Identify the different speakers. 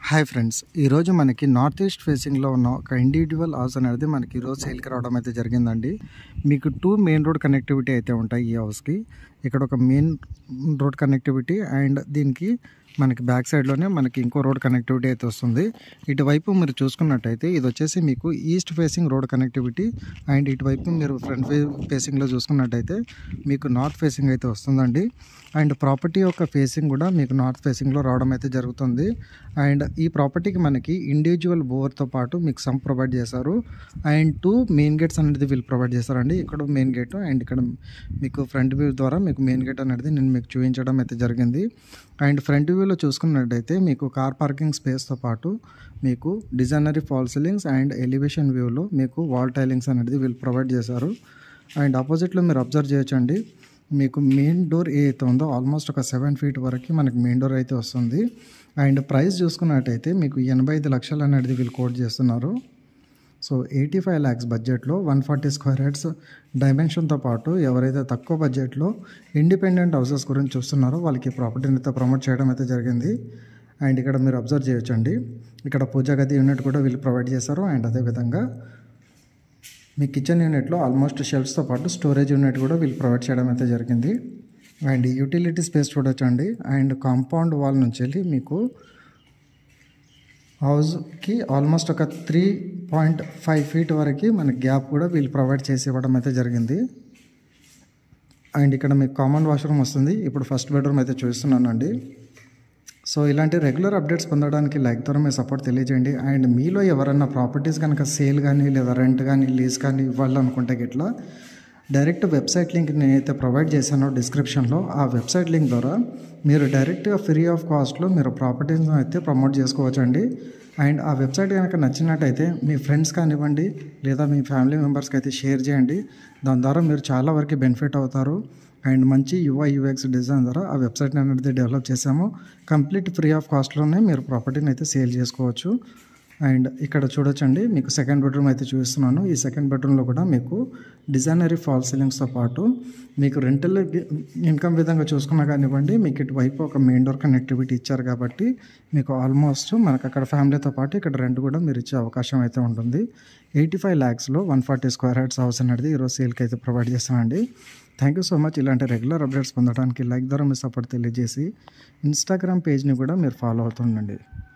Speaker 1: hi friends ఈరోజు మనకి north east ఫేసింగ్లో ఉన్న ఒక ఇండివిజువల్ హౌస్ అనేది మనకి ఈరోజు సేల్కి రావడం అయితే జరిగిందండి మీకు టూ మెయిన్ రోడ్ కనెక్టివిటీ అయితే ఉంటాయి ఈ హౌస్కి ఇక్కడ ఒక మెయిన్ రోడ్ కనెక్టివిటీ అండ్ దీనికి మనకి బ్యాక్ సైడ్లోనే మనకి ఇంకో రోడ్ కనెక్టివిటీ అయితే వస్తుంది ఇటువైపు మీరు చూసుకున్నట్టయితే ఇది వచ్చేసి మీకు east facing road connectivity and ఇటువైపు మీరు ఫ్రంట్ ఫే ఫేసింగ్లో చూసుకున్నట్టయితే మీకు నార్త్ ఫేసింగ్ అయితే వస్తుందండి అండ్ ప్రాపర్టీ యొక్క ఫేసింగ్ కూడా మీకు నార్త్ ఫేసింగ్లో రావడం అయితే జరుగుతుంది అండ్ ఈ ప్రాపర్టీకి మనకి ఇండివిజువల్ బోర్తో పాటు మీకు సమ్ ప్రొవైడ్ చేశారు అండ్ టూ మెయిన్ గేట్స్ అనేది వీళ్ళు ప్రొవైడ్ చేస్తారండి ఇక్కడ మెయిన్ గేట్ అండ్ ఇక్కడ మీకు ఫ్రంట్ వ్యూ ద్వారా మీకు మెయిన్ గేట్ అనేది నేను మీకు చూపించడం అయితే జరిగింది అండ్ ఫ్రంట్ వ్యూలో చూసుకున్నట్టయితే మీకు కార్ పార్కింగ్ స్పేస్తో పాటు మీకు designer fall ceilings and elevation వ్యూలో మీకు వాల్ టైలింగ్స్ అనేది వీళ్ళు ప్రొవైడ్ చేశారు అండ్ ఆపోజిట్లో మీరు అబ్జర్వ్ చేయొచ్చండి మీకు మెయిన్ డోర్ ఏదైతే ఉందో ఆల్మోస్ట్ ఒక సెవెన్ ఫీట్ వరకు మనకి మెయిన్ డోర్ అయితే వస్తుంది అండ్ ప్రైస్ చూసుకున్నట్టయితే మీకు ఎనభై ఐదు లక్షలు అనేది వీళ్ళు కోట్ చేస్తున్నారు సో ఎయిటీ ఫైవ్ ల్యాక్స్ బడ్జెట్లో వన్ ఫార్టీ స్క్వేర్ హెడ్స్ డైమెన్షన్తో పాటు ఎవరైతే తక్కువ బడ్జెట్లో ఇండిపెండెంట్ హౌసెస్ గురించి చూస్తున్నారో వాళ్ళకి ప్రాపర్టీని అయితే ప్రమోట్ చేయడం అయితే జరిగింది అండ్ ఇక్కడ మీరు అబ్జర్వ్ చేయొచ్చండి ఇక్కడ పూజా గది యూనిట్ కూడా వీళ్ళు ప్రొవైడ్ చేశారు అండ్ అదేవిధంగా మీ కిచెన్ యూనిట్లో ఆల్మోస్ట్ షెల్ఫ్స్తో పాటు స్టోరేజ్ యూనిట్ కూడా వీళ్ళు ప్రొవైడ్ చేయడం అయితే జరిగింది అండ్ యూటిలిటీ స్పేస్ చూడొచ్చండి అండ్ కాంపౌండ్ వాల్ నుంచి వెళ్ళి మీకు హౌస్కి ఆల్మోస్ట్ ఒక త్రీ పాయింట్ ఫైవ్ ఫీట్ వరకు మనకి గ్యాప్ కూడా వీళ్ళు ప్రొవైడ్ చేసి ఇవ్వడం అయితే జరిగింది అండ్ ఇక్కడ మీకు కామన్ వాష్రూమ్ వస్తుంది ఇప్పుడు ఫస్ట్ బెడ్రూమ్ అయితే చూస్తున్నానండి సో ఇలాంటి రెగ్యులర్ అప్డేట్స్ పొందడానికి లైక్ ద్వారా మీ సపోర్ట్ తెలియజేయండి అండ్ మీలో ఎవరన్నా ప్రాపర్టీస్ కనుక సేల్ కానీ లేదా రెంట్ కానీ లీజ్ కానీ ఇవ్వాలనుకుంటే గిట్లా డైరెక్ట్ వెబ్సైట్ లింక్ నేనైతే ప్రొవైడ్ చేశానో డిస్క్రిప్షన్లో ఆ వెబ్సైట్ లింక్ ద్వారా మీరు డైరెక్ట్గా ఫ్రీ ఆఫ్ కాస్ట్లో మీరు ప్రాపర్టీస్ని అయితే ప్రమోట్ చేసుకోవచ్చండి అండ్ ఆ వెబ్సైట్ కనుక నచ్చినట్టయితే మీ ఫ్రెండ్స్ కానివ్వండి లేదా మీ ఫ్యామిలీ మెంబర్స్కి అయితే షేర్ చేయండి దాని ద్వారా మీరు చాలా వరకు బెనిఫిట్ అవుతారు అండ్ మంచి యుఐ యూఎక్స్ డిజైన్ ద్వారా ఆ వెబ్సైట్ని అనేది డెవలప్ చేసాము కంప్లీట్ ఫ్రీ ఆఫ్ కాస్ట్లోనే మీరు ప్రాపర్టీని అయితే సేల్ చేసుకోవచ్చు అండ్ ఇక్కడ చూడొచ్చండి మీకు సెకండ్ బెడ్రూమ్ అయితే చూపిస్తున్నాను ఈ సెకండ్ బెడ్రూమ్లో కూడా మీకు డిజైనరీ ఫాల్ సీలింగ్స్తో పాటు మీకు రెంటల్ ఇన్కమ్ విధంగా చూసుకున్నా కానివ్వండి మీకు ఇటువైపు ఒక మెయిన్ డోర్ కనెక్టివిటీ ఇచ్చారు కాబట్టి మీకు ఆల్మోస్ట్ మనకు అక్కడ ఫ్యామిలీతో పాటు ఇక్కడ రెంట్ కూడా మీరు ఇచ్చే అవకాశం అయితే ఉంటుంది ఎయిటీ ఫైవ్ ల్యాక్స్లో one forty square heads house అనేది ఈరోజు సేల్కి అయితే ప్రొవైడ్ చేస్తానండి థ్యాంక్ యూ సో మచ్ ఇలాంటి రెగ్యులర్ అప్డేట్స్ పొందడానికి లైక్ ద్వారా మీ సపోర్ట్ తెలియజేసి ఇన్స్టాగ్రామ్ పేజ్ని కూడా మీరు ఫాలో అవుతుండండి